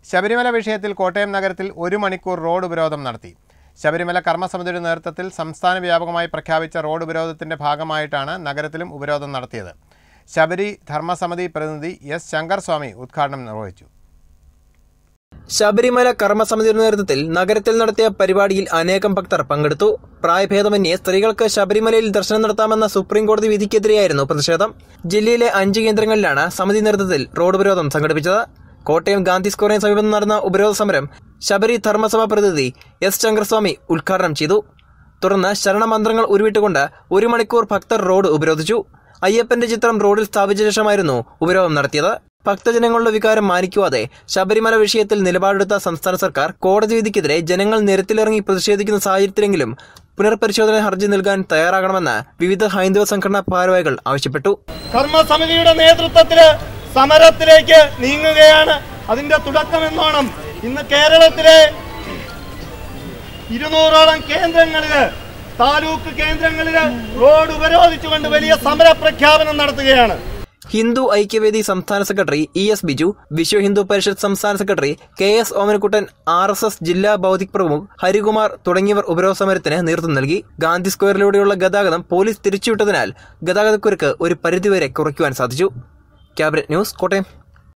ശബരിമല വിഷയത്തിൽ കോട്ടയം നഗരത്തിൽ ഒരു മണിക്കൂർ റോഡ് ഉപരോധം നടത്തി ശബരിമല കർമ്മസമിതിയുടെ നേതൃത്വത്തിൽ സംസ്ഥാന വ്യാപകമായി പ്രഖ്യാപിച്ച റോഡ് ഉപരോധത്തിന്റെ ഭാഗമായിട്ടാണ് നഗരത്തിലും ഉപരോധം നടത്തിയത് ശബരി ധർമ്മസമിതി പ്രതിനിധി എസ് ശങ്കർ സ്വാമി ഉദ്ഘാടനം നിർവഹിച്ചു ശബരിമല കർമ്മസമിതിയുടെ നേതൃത്വത്തിൽ നഗരത്തിൽ നടത്തിയ പരിപാടിയിൽ അനേകം ഭക്തർ പങ്കെടുത്തു പ്രായഭേദമന്യേ സ്ത്രീകൾക്ക് ശബരിമലയിൽ ദർശനം നടത്താമെന്ന സുപ്രീം കോടതി വിധിക്കെതിരെയായിരുന്നു പ്രതിഷേധം ജില്ലയിലെ അഞ്ച് കേന്ദ്രങ്ങളിലാണ് സമിതി നേതൃത്വത്തിൽ റോഡ് ഉപരോധം സംഘടിപ്പിച്ചത് കോട്ടയം ഗാന്ധി സ്ക്വയറിന് സമീപം നടന്ന ഉപരോധ സമരം ശബരി ധർമ്മസഭ പ്രതിനിധി എസ് ശങ്കർസ്വാമി ഉദ്ഘാടനം ചെയ്തു തുടർന്ന് ശരണമന്ത്രങ്ങൾ ഉരുവിട്ടുകൊണ്ട് ഒരു മണിക്കൂർ ഭക്തർ റോഡ് ഉപരോധിച്ചു അയ്യപ്പന്റെ ചിത്രം റോഡിൽ സ്ഥാപിച്ച ശേഷമായിരുന്നു ഉപരോധം നടത്തിയത് ഭക്തജനങ്ങളുടെ വികാരം മാനിക്കുവാതെ ശബരിമല വിഷയത്തിൽ നിലപാടെടുത്ത സംസ്ഥാന സർക്കാർ കോടതി വിധിക്കെതിരെ ജനങ്ങൾ നിരത്തിലിറങ്ങി പ്രതിഷേധിക്കുന്ന സാഹചര്യത്തിലെങ്കിലും പുനർപരിശോധന ഹർജി നൽകാൻ തയ്യാറാകണമെന്ന് വിവിധ ഹൈന്ദവ സംഘടനാ ഭാരവാഹികൾ ആവശ്യപ്പെട്ടു കർമ്മസമിതിയുടെ നേതൃത്വത്തില് സമരത്തിലേക്ക് നീങ്ങുകയാണ് അതിന്റെ തുടക്കമെന്നോണം ഇന്ന് കേരളത്തിലെ ഇരുന്നൂറോളം കേന്ദ്രങ്ങളില് താലൂക്ക് കേന്ദ്രങ്ങളില് റോഡ് ഉപരോധിച്ചുകൊണ്ട് വലിയ സമര പ്രഖ്യാപനം നടത്തുകയാണ് ഹിന്ദു ഐക്യവേദി സംസ്ഥാന secretary E S Biju Vishwa Hindu Parishad സംസ്ഥാന secretary K S Omanakuttan R S S ജില്ലാ ബൗദ്ധിക് പ്രമുഖ് ഹരികുമാർ തുടങ്ങിയവർ ഉപരോധ സമരത്തിന് നേതൃത്വം നൽകി ഗാന്ധി സ്ക്വയറിലൂടെയുള്ള ഗതാഗതം പോലീസ് തിരിച്ചുവിട്ടതിനാൽ ഗതാഗതക്കുരുക്ക് ഒരു പരിധിവരെ കുറയ്ക്കുവാൻ സാധിച്ചു ക്യാബിനറ്റ് ന്യൂസ് കോട്ടയം